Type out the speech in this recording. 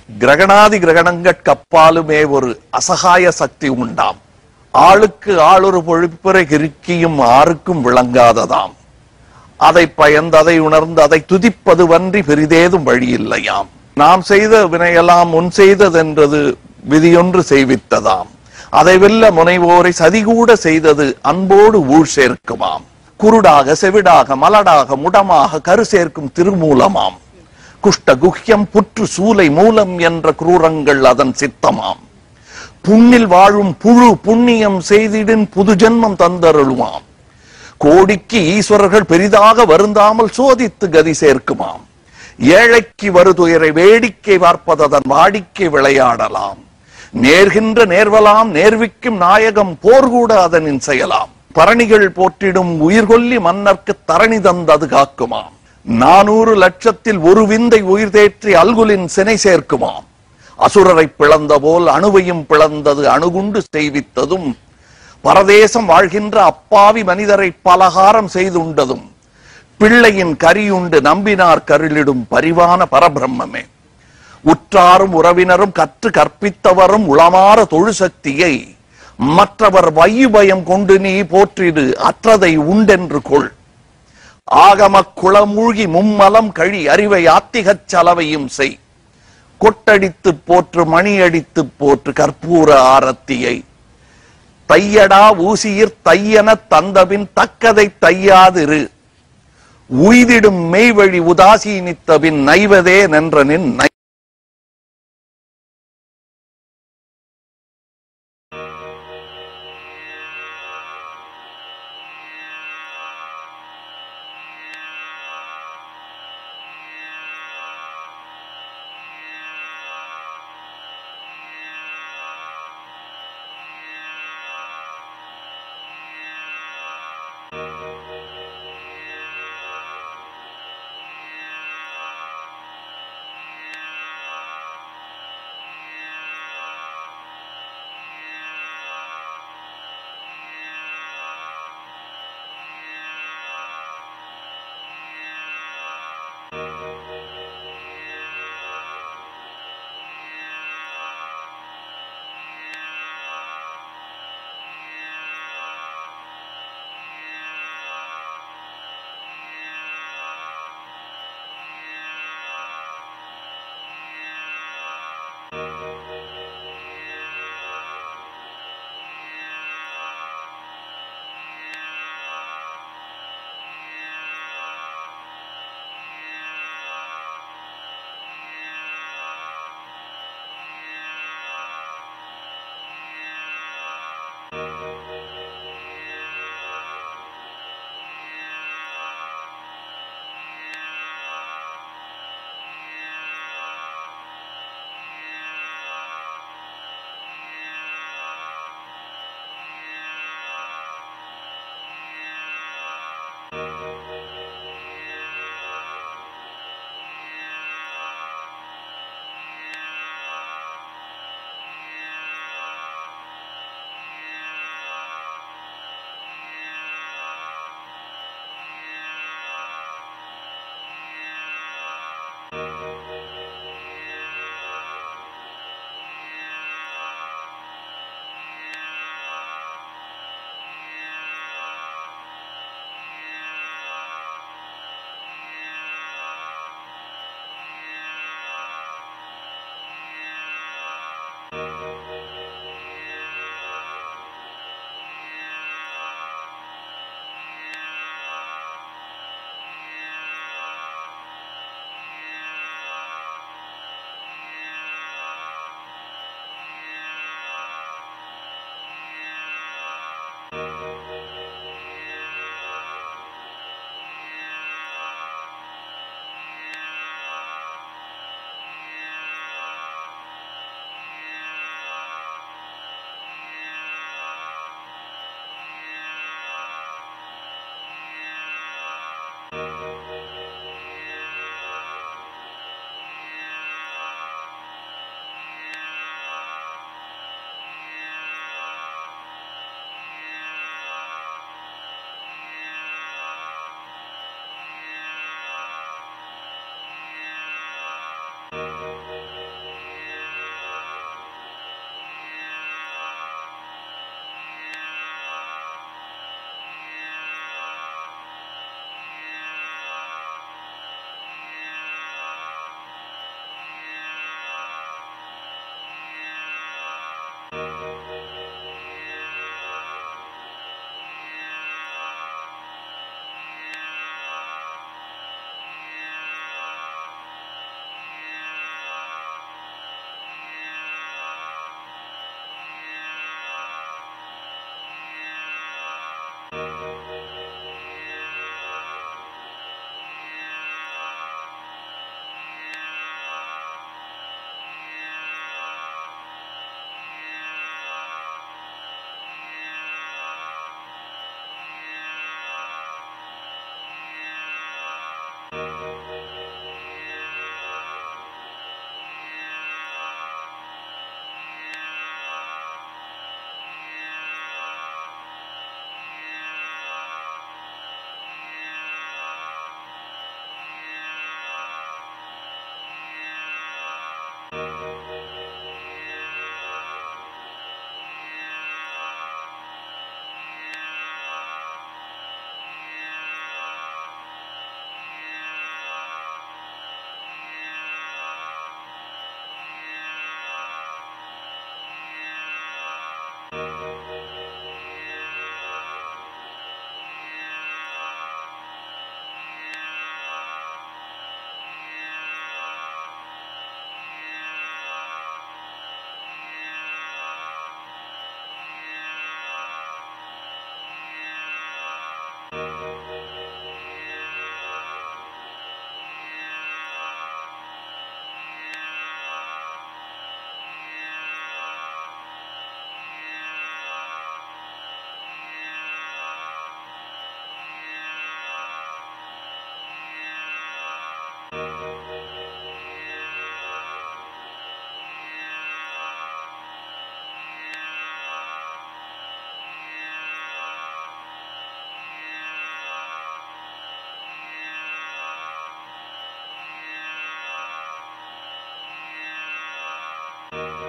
கிரகணாதி கிரகணங்கட்கப்பாலுமே ஒரு அசகாய சக்தி உண்டாம் ஆளுக்கு ஆளொரு பொழிப்புரை கிருக்கியும் ஆருக்கும் விளங்காததாம் அதை பயந்து அதை உணர்ந்து அதை துதிப்பது வன்றி பெரிதேதும் வழியில்லையாம் நாம் செய்த வினையெல்லாம் முன் செய்ததென்றது விதியொன்று செய்வித்ததாம் அதை வெல்ல முனைவோரை சதிகூட செய்தது அன்போடு ஊழ் சேர்க்குமாம் குருடாக செவிடாக மலடாக முடமாக கரு சேர்க்கும் திருமூலமாம் குஷ்ட குஹ்யம் புற்று சூலை மூலம் என்ற குரூரங்கள் அதன் சித்தமாம் புண்ணில் வாழும் புழு புண்ணியம் செய்திடின் புது ஜென்மம் தந்தருளுமாம் கோடிக்கு ஈஸ்வரர்கள் பெரிதாக வருந்தாமல் சோதித்து கதி சேர்க்குமாம் ஏழைக்கு வருதுயரை வேடிக்கை பார்ப்பதன் வாடிக்கை விளையாடலாம் நேர்கின்ற நேர்வலாம் நேர்விக்கும் நாயகம் போர் கூட அதனின் செயலாம் பரணிகள் போற்றிடும் உயிர்கொல்லி மன்னர்க்கு தரணி தந்தது காக்குமாம் நானூறு லட்சத்தில் ஒரு விந்தை உயிர் தேற்றி அல்குலின் சினை சேர்க்குமாம் அசுரரை பிளந்த போல் அணுவையும் பிளந்தது அணுகுண்டு செய்வித்ததும் பரதேசம் வாழ்கின்ற அப்பாவி மனிதரை பலகாரம் செய்துண்டதும் பிள்ளையின் கரியுண்டு நம்பினார் கருளிடும் பரிவான பரபிரம்மே உற்றாரும் உறவினரும் கற்று கற்பித்தவரும் உளமாற தொழு சக்தியை மற்றவர் வையுபயம் கொண்டு நீ போற்றிடு அற்றதை உண்டென்று கொள் ஆகமக் குளமூழ்கி மும்மலம் கழி அறிவை ஆத்திகச் சலவையும் செய் கொட்டடித்து போற்று மணியடித்து போற்று கற்பூர ஆரத்தியை தையடா ஊசியிற் தையன தந்தபின் தக்கதை தையாதிரு உய்திடும் மெய்வழி உதாசீனித்தபின் நைவதே நின்றனின் நை Thank